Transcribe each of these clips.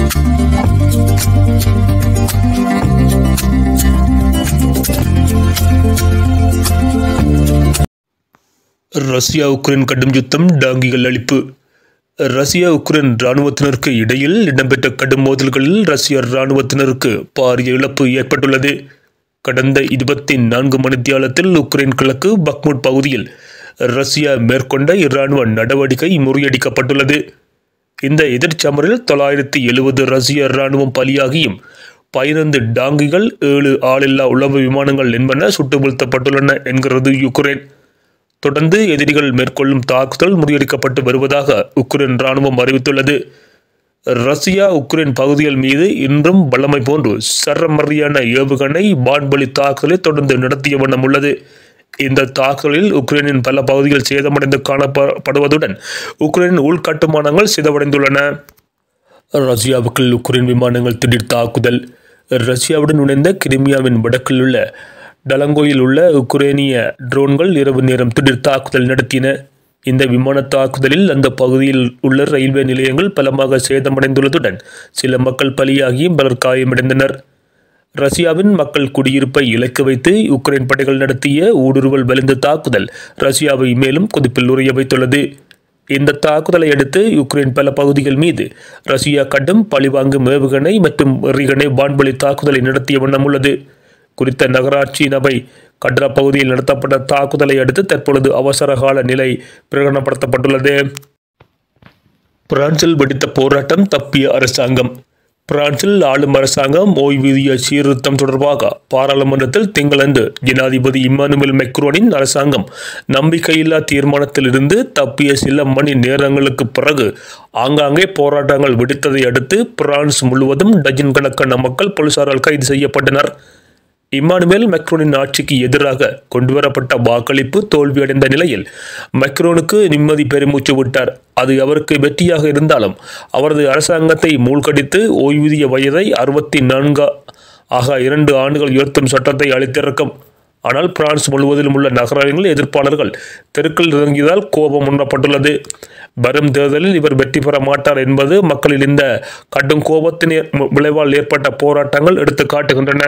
Russia Ukraine கடும் யுத்தம் டாங்கிகள் அளிப்பு ரஷ்யா உக்ரைன் இராணுவத்தினருக்கு இடையில் இடம்பெற்ற கடும் மோதல்களில் ரஷ்ய இராணுவத்தினருக்கு பாரிய இழப்பு ஏற்பட்டுள்ளது கடந்த இருபத்தி நான்கு மணித்தியாலத்தில் உக்ரைன் கிழக்கு பக்முட் பகுதியில் ரஷ்யா மேற்கொண்ட இராணுவ நடவடிக்கை முறியடிக்கப்பட்டுள்ளது இந்த எதிர்ச்சமரில் தொள்ளாயிரத்தி எழுபது ரஷ்ய இராணுவம் பலியாகியும் பதினைந்து டாங்கிகள் ஏழு ஆளில்லா உளவு விமானங்கள் என்பன சுட்டு வீழ்த்தப்பட்டுள்ளன என்கிறது யுக்ரைன் தொடர்ந்து எதிரிகள் மேற்கொள்ளும் தாக்குதல் முறியடிக்கப்பட்டு வருவதாக உக்ரைன் இராணுவம் அறிவித்துள்ளது ரஷ்யா உக்ரைன் பகுதிகள் மீது இன்றும் வல்லமை போன்று சரமரியான ஏவுகணை வான்வழி தாக்குதலை தொடர்ந்து நடத்திய வண்ணம் உள்ளது இந்த தாக்குதலில் உக்ரைனின் பல பகுதிகள் சேதமடைந்து காணப்படுவதுடன் உக்ரைனின் உள்கட்டுமானங்கள் சிதவடைந்துள்ளன ரஷ்யாவுக்குள் உக்ரைன் விமானங்கள் திடீர் தாக்குதல் ரஷ்யாவுடன் இணைந்த கிரிமியாவின் வடக்கில் உள்ள டலங்கோயில் உள்ள உக்ரைனிய ட்ரோன்கள் இரவு நேரம் திடீர் தாக்குதல் நடத்தின இந்த விமான தாக்குதலில் அந்த பகுதியில் உள்ள ரயில்வே நிலையங்கள் பலமாக சேதமடைந்துள்ளதுடன் சில மக்கள் பலியாகியும் பலர் காயமடைந்தனர் ரஷ்யாவின் மக்கள் குடியிருப்பை இலக்கு வைத்து உக்ரைன் படைகள் நடத்திய ஊடுருவல் வலிந்த தாக்குதல் ரஷ்யாவை மேலும் கொதிப்பில் உறைய வைத்துள்ளது இந்த தாக்குதலை அடுத்து யுக்ரைன் பல பகுதிகள் மீது ரஷ்யா கடும் பழிவாங்கும் ஏவுகணை மற்றும் எறிகணை வான்வழி தாக்குதலை நடத்திய வண்ணம் உள்ளது குறித்த நகராட்சி நபை கட்ரா பகுதியில் நடத்தப்பட்ட தாக்குதலை அடுத்து தற்பொழுது அவசர கால நிலை பிரகடனப்படுத்தப்பட்டுள்ளது பிரான்சில் வெடித்த போராட்டம் தப்பிய அரசாங்கம் பிரான்சில் ஆளும் அரசாங்கம் ஓய்வூதிய சீர்திருத்தம் தொடர்பாக பாராளுமன்றத்தில் திங்களன்று ஜனாதிபதி இம்மானுவேல் மெக்ரோனின் அரசாங்கம் நம்பிக்கையில்லா தீர்மானத்திலிருந்து தப்பிய சில மணி நேரங்களுக்கு பிறகு ஆங்காங்கே போராட்டங்கள் வெடித்ததை அடுத்து பிரான்ஸ் முழுவதும் டஜன் கணக்கான மக்கள் போலீசாரால் கைது செய்யப்பட்டனர் இம்மானுவேல் மெக்ரோனின் ஆட்சிக்கு எதிராக கொண்டுவரப்பட்ட வாக்களிப்பு தோல்வியடைந்த நிலையில் மெக்ரோனுக்கு நிம்மதி பெருமூச்சு விட்டார் அது அவருக்கு வெற்றியாக இருந்தாலும் அவரது அரசாங்கத்தை மூழ்கடித்து ஓய்வூதிய வயதை அறுபத்தி நான்கு ஆக இரண்டு ஆண்டுகள் உயர்த்தும் சட்டத்தை அளித்திருக்கும் ஆனால் பிரான்ஸ் முழுவதிலும் உள்ள நகரங்களில் எதிர்ப்பாளர்கள் தெருக்கள் இறங்கியதால் கோபம் உணரப்பட்டுள்ளது வரும் தேர்தலில் இவர் வெற்றி பெற மாட்டார் என்பது மக்களில் இந்த கடும் கோபத்தின் விளைவால் ஏற்பட்ட போராட்டங்கள் எடுத்து காட்டுகின்றன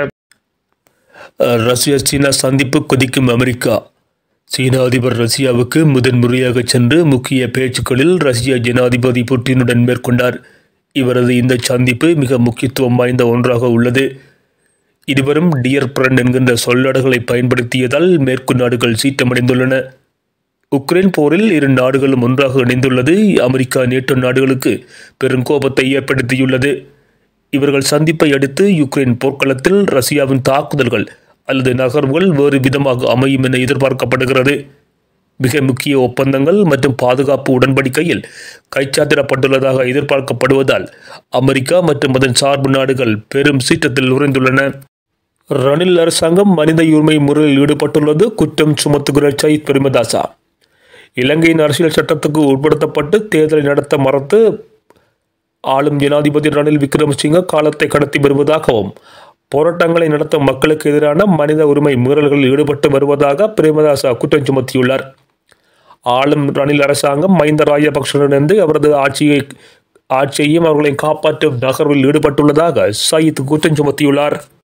ரஷ்யா சீனா சந்திப்பு கொதிக்கும் அமெரிக்கா சீன அதிபர் ரஷ்யாவுக்கு முதன்முறையாக சென்று முக்கிய பேச்சுக்களில் ரஷ்ய ஜனாதிபதி புட்டினுடன் மேற்கொண்டார் இவரது இந்த சந்திப்பு மிக முக்கியத்துவம் வாய்ந்த ஒன்றாக உள்ளது இருவரும் டியர் பிரண்ட் என்கின்ற சொல்லடர்களை பயன்படுத்தியதால் மேற்கு நாடுகள் சீற்றமடைந்துள்ளன உக்ரைன் போரில் இரு நாடுகளும் ஒன்றாக இணைந்துள்ளது அமெரிக்கா நேட்டோ நாடுகளுக்கு பெருங்கோபத்தை ஏற்படுத்தியுள்ளது இவர்கள் சந்திப்பை அடுத்து யுக்ரைன் போர்க்களத்தில் ரஷ்யாவின் தாக்குதல்கள் அல்லது நகர்வுகள் வேறு விதமாக அமையும் என எதிர்பார்க்கப்படுகிறது மிக முக்கிய ஒப்பந்தங்கள் மற்றும் பாதுகாப்பு உடன்படிக்கையில் கைச்சாத்திடப்பட்டுள்ளதாக எதிர்பார்க்கப்படுவதால் அமெரிக்கா மற்றும் அதன் சார்பு நாடுகள் பெரும் சீற்றத்தில் உறைந்துள்ளன ரணில் அரசாங்கம் மனித உரிமை முறையில் ஈடுபட்டுள்ளது குற்றம் சுமத்துகிற சயித் பெருமதாசா இலங்கையின் அரசியல் சட்டத்துக்கு உட்படுத்தப்பட்டு தேர்தலை நடத்த மறுத்து ஆளும் ஜனாதிபதி ரணில் விக்ரமசிங்க காலத்தை கடத்தி வருவதாகவும் போராட்டங்களை நடத்தும் மக்களுக்கு எதிரான மனித உரிமை மீறல்களில் ஈடுபட்டு வருவதாக பிரேமதாசா குற்றம் சுமத்தியுள்ளார் ஆளும் ரணில் அரசாங்கம் மஹிந்த ராஜபக்சனிடந்து அவரது ஆட்சியை ஆட்சியையும் அவர்களை காப்பாற்றும் நகர்வில் ஈடுபட்டுள்ளதாக சயித் குற்றம் சுமத்தியுள்ளார்